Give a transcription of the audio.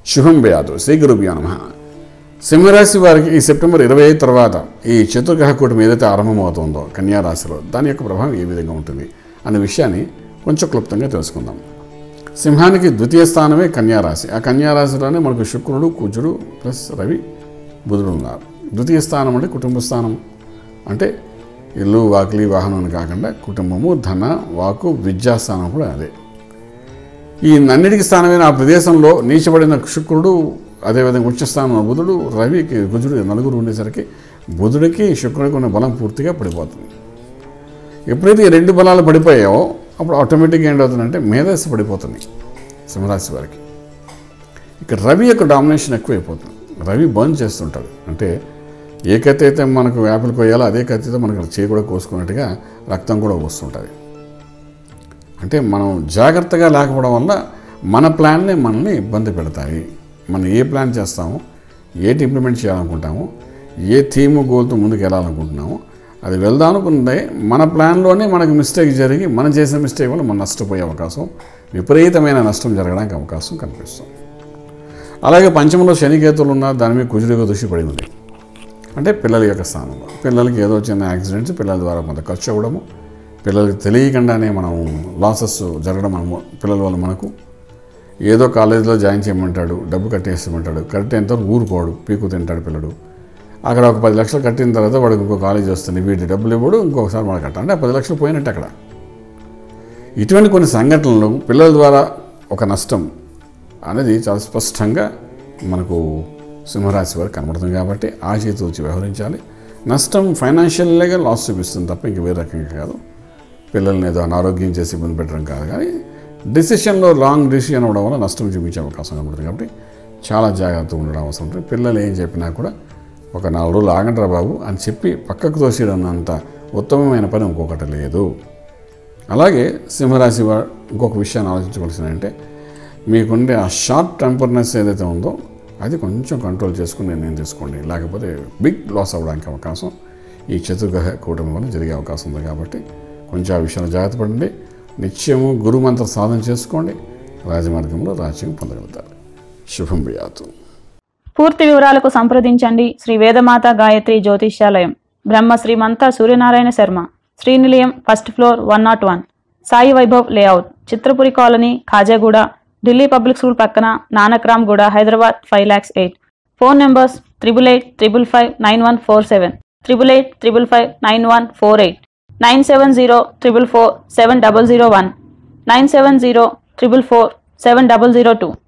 శుభం వ్యాధు శ్రీ గురుభ్యో నమ సింహరాశి వారికి ఈ సెప్టెంబర్ ఇరవై ఐదు తర్వాత ఈ చతుర్గ్రహ కూటమి ఏదైతే ఆరంభమవుతుందో కన్యా రాశిలో దాని యొక్క ప్రభావం ఏ విధంగా ఉంటుంది అనే విషయాన్ని కొంచెం క్లుప్తంగా తెలుసుకుందాం సింహానికి ద్వితీయ స్థానమే కన్యా రాశి ఆ కన్యా రాశిలోనే మనకు శుక్రుడు కుజుడు ప్లస్ రవి బుధుడు ఉన్నారు ద్వితీయ స్థానం అంటే కుటుంబ స్థానం అంటే ఇల్లు వాకిలి వాహనం అని కాకుండా కుటుంబము ధన వాకు విద్యాస్థానం కూడా అదే ఈ నన్నిటికి స్థానమైన ఆ ప్రదేశంలో నీచబడిన శుక్రుడు అదేవిధంగా ఉచ్చస్థానం బుధుడు రవికి కుజుడు నలుగురు ఉండేసరికి బుధుడికి శుక్రుడికి ఉన్న బలం పూర్తిగా పడిపోతుంది ఎప్పుడైతే ఈ రెండు బలాలు పడిపోయావో అప్పుడు ఆటోమేటిక్గా ఏంటవుతుందంటే మేధస్సు పడిపోతుంది సింహరాశి వారికి ఇక్కడ రవి యొక్క డామినేషన్ ఎక్కువైపోతుంది రవి బర్న్ చేస్తుంటాడు అంటే ఏ కత్తి అయితే మనకు యాపిల్ కొయ్యాలో అదే కత్తితో మనకు చేయి కూడా కోసుకున్నట్టుగా రక్తం కూడా వస్తుంటుంది అంటే మనం జాగ్రత్తగా లేకపోవడం వల్ల మన ప్లాన్నే మనల్ని ఇబ్బంది పెడతాయి మనం ఏ ప్లాన్ చేస్తామో ఏటి ఇంప్లిమెంట్ చేయాలనుకుంటామో ఏ థీము గోల్తో ముందుకు వెళ్ళాలనుకుంటున్నామో అది వెళ్దాం అనుకుంటే మన ప్లాన్లోనే మనకు మిస్టేక్ జరిగి మనం చేసిన మిస్టేక్ వల్ల మనం నష్టపోయే అవకాశం విపరీతమైన నష్టం జరగడానికి అవకాశం కనిపిస్తుంది అలాగే పంచమంలో శనికేతులు ఉన్న దాని మీద కుజుడిగా దృష్టి పడి ఉంది అంటే పిల్లల యొక్క స్థానంలో పిల్లలకి ఏదో చిన్న యాక్సిడెంట్స్ పిల్లల ద్వారా కొంత ఖర్చు అవ్వడము పిల్లలకి తెలియకుండానే మనం లాసెస్ జరగడం మనము పిల్లల వల్ల మనకు ఏదో కాలేజీలో జాయిన్ చేయమంటాడు డబ్బు కట్టేసేయమంటాడు కట్టేంత ఊరుకోడు పీకు తింటాడు పిల్లడు అక్కడ ఒక పది లక్షలు కట్టిన తర్వాత వాడికి ఇంకో కాలేజ్ వస్తుంది వీటి డబ్బులు ఇవ్వడు ఇంకొకసారి మనకు కట్ట అంటే ఆ పది లక్షలు పోయినట్టు అక్కడ ఇటువంటి కొన్ని సంఘటనలు పిల్లల ద్వారా ఒక నష్టం అనేది చాలా స్పష్టంగా మనకు సింహరాశి వారికి కనబడుతుంది కాబట్టి ఆచితూచి వ్యవహరించాలి నష్టం ఫైనాన్షియల్గా లాస్ చూపిస్తుంది తప్ప ఇంక వేరే రకంగా కాదు పిల్లల్ని ఏదో అనారోగ్యం చేసి ఇబ్బంది పెట్టడం కాదు కానీ డిసిషన్లో రాంగ్ డిసిషన్ అవ్వడం వల్ల నష్టం చూపించే అవకాశం కనబడుతుంది కాబట్టి చాలా జాగ్రత్తగా ఉండడం అవసరం ఉంటుంది పిల్లలు ఏం చెప్పినా కూడా ఒక నాలుగు రోజులు ఆగంటారా బాబు అని చెప్పి పక్కకు తోసేయడం అంత ఉత్తమమైన పని ఇంకొకటి లేదు అలాగే సింహరాశి వారు ఇంకొక విషయాన్ని ఆలోచించవలసింది అంటే మీకుండే ఆ షార్ట్ టెంపర్నెస్ ఏదైతే ఉందో అది కొంచెం కంట్రోల్ చేసుకుని నిర్ణయం తీసుకోండి లేకపోతే బిగ్ లాస్ అవ్వడానికి అవకాశం ఈ చతుర్గ్రహ కూటమి వల్ల జరిగే అవకాశం ఉంది కాబట్టి కొంచెం ఆ విషయంలో జాగ్రత్త పడండి నిత్యము గురుమంత్ర సాధన చేసుకోండి రాజమార్గంలో రాజ్యం పొందగలుగుతారు శుభం వ్యాతు పూర్తి వివరాలకు సంప్రదించండి Shri Vedamata Gayatri Jyotishyalayam Brahma Srimanta Suryanarayana Sharma Srinilayam first floor one naught one Sai Vaibhav layout Chitrapuri colony Khajaguda Delhi public school పక్కన Nanakramguda Hyderabad five lakhs eight phone numbers triple eight triple five nine one four seven triple eight triple five nine one four eight nine seven zero triple four seven double zero one nine seven zero triple four seven double zero two